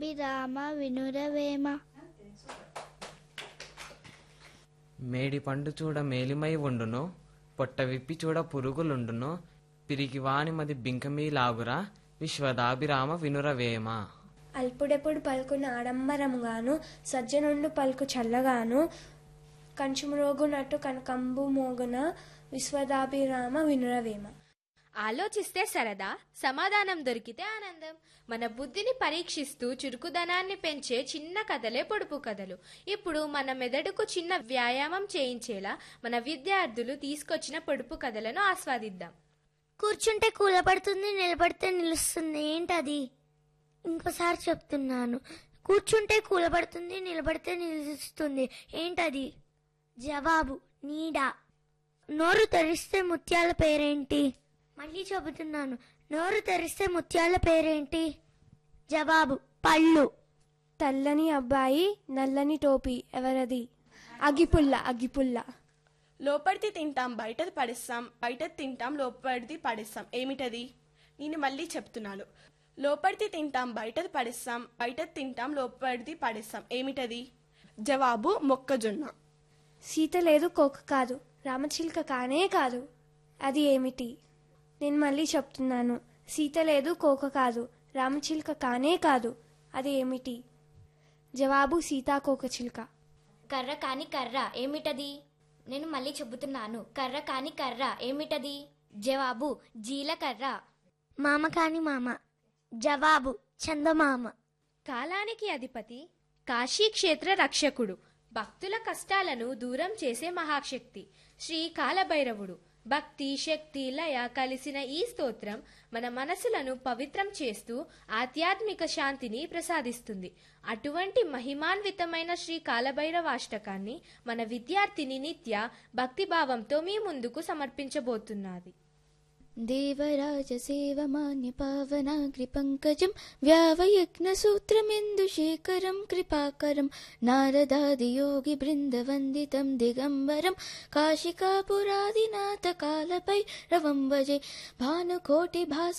విరామ వినురవేమ మేడి పండు చూడ మేలిమై ఉండును పొట్ట విప్పి చూడ పురుగులుండును పిరికివాని మది బింకమీ లాగురా విశ్వదాభిరామ వినురవేమ అల్పుడెప్పుడు పలుకున ఆడంబరముగాను సజ్జనుండు పలుకు చల్లగాను కంచుమురోగునట్టు కనకంబు మోగున విశ్వదాభిరామ వినురవేమ ఆలోచిస్తే సరదా సమాధానం దొరికితే ఆనందం మన బుద్ధిని పరీక్షిస్తూ చురుకుదనాన్ని పెంచే చిన్న కథలే పొడుపు కథలు ఇప్పుడు మన మెదడుకు చిన్న వ్యాయామం చేయించేలా మన విద్యార్థులు తీసుకొచ్చిన పొడుపు కథలను ఆస్వాదిద్దాం కూర్చుంటే కూలబడుతుంది నిలబడితే నిలుస్తుంది ఏంటది ఇంకోసారి చెప్తున్నాను కూర్చుంటే కూలబడుతుంది నిలబడితే నిలుస్తుంది ఏంటది జవాబు నీడ నోరు తెరిస్తే ముత్యాల పేరేంటి మళ్ళీ చెబుతున్నాను నోరు తెరిస్తే ముత్యాల పేరేంటి జవాబు పళ్ళు తెల్లని అబ్బాయి నల్లని టోపీ ఎవరది అగిపుల్ల అగిపుల్ల లోపలిది తింటాం బయటది పడేస్తాం బయటది తింటాం లోపలిది పడేస్తాం ఏమిటది నేను మళ్ళీ చెప్తున్నాను లోపలిది తింటాం బయటది పడేస్తాం బయటది తింటాం లోపలిది పడేస్తాం ఏమిటది జవాబు మొక్కజొన్న సీత లేదు కోక కాదు రామచిలుక కానే కాదు అది ఏమిటి నేను మళ్ళీ చెప్తున్నాను సీత లేదు కోక కాదు రామచిలుక కానే కాదు అది ఏమిటి జవాబు సీతాకోక చిలుక కర్ర కాని కర్ర ఏమిటది నేను మళ్ళీ చెబుతున్నాను కర్ర కాని కర్ర ఏమిటది జవాబు జీలకర్ర మామ కాని మామ జవాబు చందమామ కాలానికి అధిపతి కాశీక్షేత్ర రక్షకుడు భక్తుల కష్టాలను దూరం చేసే మహాశక్తి శ్రీ కాలభైరవుడు భక్తి శక్తి లయ కలిసిన ఈ స్తోత్రం మన మనసులను పవిత్రం చేస్తూ ఆధ్యాత్మిక శాంతిని ప్రసాదిస్తుంది అటువంటి మహిమాన్వితమైన శ్రీ కాలభైరవాష్టకాన్ని మన విద్యార్థిని నిత్య భక్తిభావంతో మీ ముందుకు సమర్పించబోతున్నది देवराजसेवमान्यपावनाग्रिपङ्कजं व्यावयज्ञसूत्रमिन्दुशेखरं कृपाकरं नारदादियोगिबृन्दवन्दितं दिगम्बरं काशिकापुरादिनाथकालभैरवं भजे भानुकोटिभास